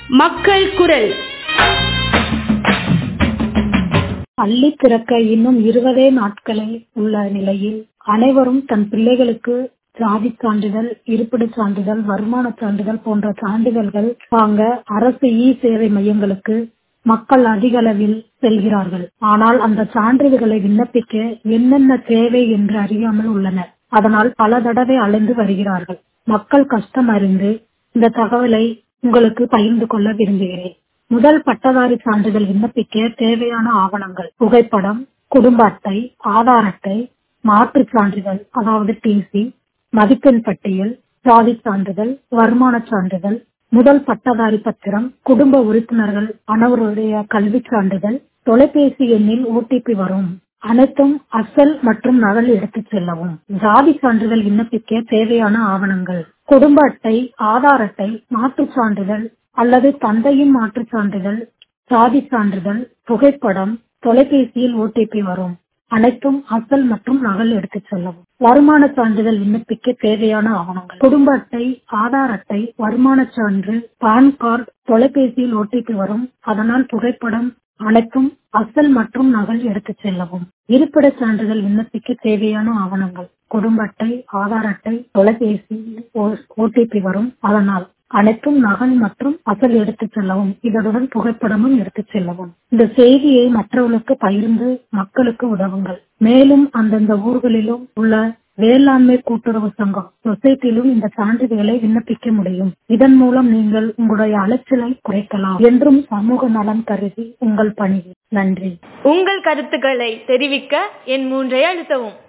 மக்கள் குரல் பள்ளி திறக்க இன்னும் இருபதே நாட்களே உள்ள நிலையில் அனைவரும் தன் பிள்ளைகளுக்கு ஜாதி சான்றிதழ் இருப்பிடச் சான்றிதழ் வருமான சான்றிதழ் போன்ற சான்றிதழ்கள் வாங்க அரசு இ சேவை மையங்களுக்கு மக்கள் அதிக அளவில் செல்கிறார்கள் ஆனால் அந்த சான்றிதழ்களை விண்ணப்பிக்க என்னென்ன தேவை என்று அறியாமல் உள்ளனர் அதனால் பல தடவை அலைந்து வருகிறார்கள் மக்கள் கஷ்டம் அறிந்து இந்த தகவலை உங்களுக்கு பகிர்ந்து கொள்ள விரும்புகிறேன் முதல் பட்டதாரி சான்றிதழ் விண்ணப்பிக்க தேவையான ஆவணங்கள் புகைப்படம் குடும்ப அட்டை ஆதார் அட்டை மாற்றுச் சான்றிதழ் அதாவது டிசி மதிப்பெண் பட்டியல் ஜாதி சான்றிதழ் வருமான சான்றிதழ் முதல் பட்டதாரி பத்திரம் குடும்ப உறுப்பினர்கள் அனைவருடைய கல்வி சான்றிதழ் தொலைபேசி எண்ணில் ஓடிபி வரும் அனைத்தும் அசல் மற்றும் நகல் எடுத்துச் செல்லவும் ஜாதி சான்றிதழ் விண்ணப்பிக்க தேவையான ஆவணங்கள் குடும்ப அட்டை ஆதார் அட்டை மாற்றுச் சான்றிதழ் அல்லது தந்தையின் மாற்றுச் சான்றிதழ் சாதி சான்றிதழ் புகைப்படம் தொலைபேசியில் ஓடிபி வரும் அனைத்தும் அசல் மற்றும் நகல் எடுத்துச் செல்லவும் வருமான சான்றிதழ் விண்ணப்பிக்க தேவையான ஆவணங்கள் குடும்ப அட்டை ஆதார் அட்டை வருமான சான்று பான் கார்டு தொலைபேசியில் ஓடிபி வரும் அதனால் புகைப்படம் அனைத்தும் அசல் மற்றும் நகல் எடுத்துச் செல்லவும் இருப்பிட சான்றிதழ் விண்ணப்பிக்க தேவையான ஆவணங்கள் குடும்ப அட்டை ஆதார் அட்டை தொலைபேசி ஓடிபி வரும் அதனால் அனைத்தும் நகல் மற்றும் அசல் எடுத்துச் செல்லவும் இதனுடன் புகைப்படமும் எடுத்துச் செல்லவும் இந்த செய்தியை மற்றவர்களுக்கு பகிர்ந்து மக்களுக்கு உதவுங்கள் மேலும் அந்தந்த ஊர்களிலும் உள்ள வேளாண்மை கூட்டுறவு சங்கம் சொசைட்டியிலும் இந்த சான்றிதழ்களை விண்ணப்பிக்க முடியும் இதன் மூலம் நீங்கள் உங்களுடைய அலைச்சலை குறைக்கலாம் என்றும் சமூக நலம் கருதி உங்கள் பணி நன்றி உங்கள் கருத்துக்களை தெரிவிக்க என் மூன்றை அழுத்தவும்